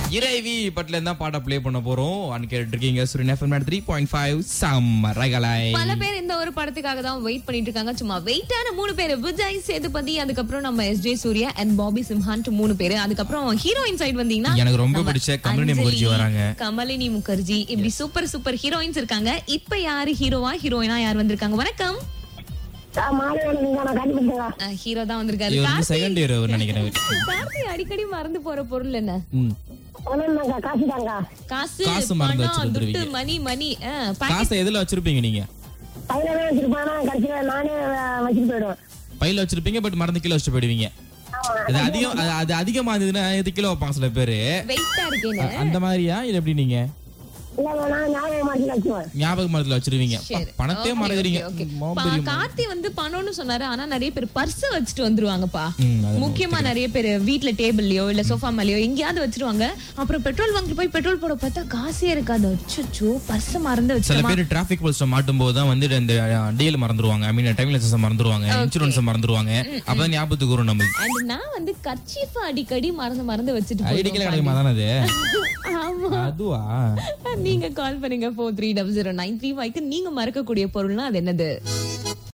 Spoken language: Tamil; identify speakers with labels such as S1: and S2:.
S1: இறைவி பட்ல இருந்தா பாட்டை ப்ளே பண்ண போறோம் அன்னைக்கு கேட்டு இருக்கீங்க சுரின் எஃப்எம் த்ரீ பாயிண்ட் ஃபைவ் சம்ம ரகலை
S2: பல பேர் இந்த ஒரு படத்துக்காக தான் வெயிட் பண்ணிட்டு இருக்காங்க சும்மா வெயிட்டான மூணு பேர் விஜய் சேதுபதி அதுக்கப்புறம் நம்ம S J Surya and Bobby Simhan மூணு பேர் அதுக்கப்புறம் ஹீரோயின் சைடு வந்தீங்கன்னா
S1: எனக்கு ரொம்ப
S2: நம்ம
S1: பிடிச்ச கமலினி
S2: அஞ்சலி,
S1: முகர்ஜி வராங்க.
S2: கமலினி முகர்ஜி இப்படி சூப்பர் சூப்பர் ஹீரோயின்ஸ் இருக்காங்க இப்ப யாரு ஹீரோவா ஹீரோயினா யார் வந்திருக்காங்க வணக்கம்
S3: மாலை வணக்கங்க நான் கண்டுபிடிச்சேங்க
S2: ஹீரோ தான் வந்திருக்காரு
S1: இவர் வந்து
S2: கார்த்தி
S1: செகண்ட் இயர் நினைக்கிறேன்
S2: கார்த்தி அடிக்கடி மறந்து போற பொருள் என்ன
S1: ம்.
S3: ஒண்ணுங்க காசு தாங்க
S2: காசு
S1: காசு மறந்து
S2: பணம்
S1: வச்சிட்டு
S2: துட்டு
S1: வந்துருவீங்க.
S2: மணி மணி ஆ, packet.
S1: காசை எதுல வச்சிருப்பீங்க நீங்க
S3: பையில தான் வச்சிருப்பானா கடைசியில நானே அஹ், வச்சுட்டு போயிடுவேன்
S1: பையில வச்சிருப்பீங்க பட் மறந்து கீழே வச்சுட்டு போயிடுவீங்க அது அதிகம் அது- அது அதிகமா இருந்ததுன்னா எது கிலோ வைப்பாங்க சில பேரு
S2: வெயிட்டா இருக்கேன்னு
S1: அ- அந்த மாதிரியா இல்ல எப்படி நீங்க
S3: இல்ல நான் ஞாபகம் மாற்றி வச்சுவேன்
S1: ஞாபக மரத்துல வச்சிருவீங்க ப-
S2: சரி.
S1: பணத்தையே
S2: Okay,
S1: மறந்துறீங்க
S2: okay, okay.
S1: மோ-
S2: பா-
S1: பெரிய-
S2: கார்த்தி வந்து பணம்னு சொன்னாரு ஆனா நிறைய பேர் பர்ஸ் வச்சுட்டு வந்துருவாங்கப்பா
S1: ம், அது
S2: முக்கியமா நிறைய பேர் வீட்ல டேபிள்லயோ இல்ல சோஃபா மேலயோ எங்கேயாவது வச்சிருவாங்க அப்புறம் பெட்ரோல் வாங்கிட்டு போய் பெட்ரோல் போட பார்த்தா காசே இருக்காது அச்சோ பர்ஸ் மறந்து
S1: சில
S2: வச்சிருமா
S1: பேர் டிராபிக் போலீஸ் மாட்டும் போது தான் வந்து இந்த டிஎல் மறந்துருவாங்க ஐ மீன் டைம் லைசன்ஸ் மறந்துருவாங்க இன்சூரன்ஸ் மறந்துருவாங்க அப்பதான் ஞாபகத்துக்கு வரும் நம்மளுக்கு
S2: அண்ட் நான் வந்து கர்ச்சீஃப் அடிக்கடி மறந்து மறந்து வச்சுட்டு
S1: ஐடிக்கல
S2: போயிடுவேன்
S1: கிடைக்குமா தானே அது
S2: ஆமா
S1: அதுவா
S2: நீங்க கால் பண்ணுங்க four three double zero nine three ஃபைவ்க்கு நீங்க மறக்கக்கூடிய பொருள்னா அது என்னது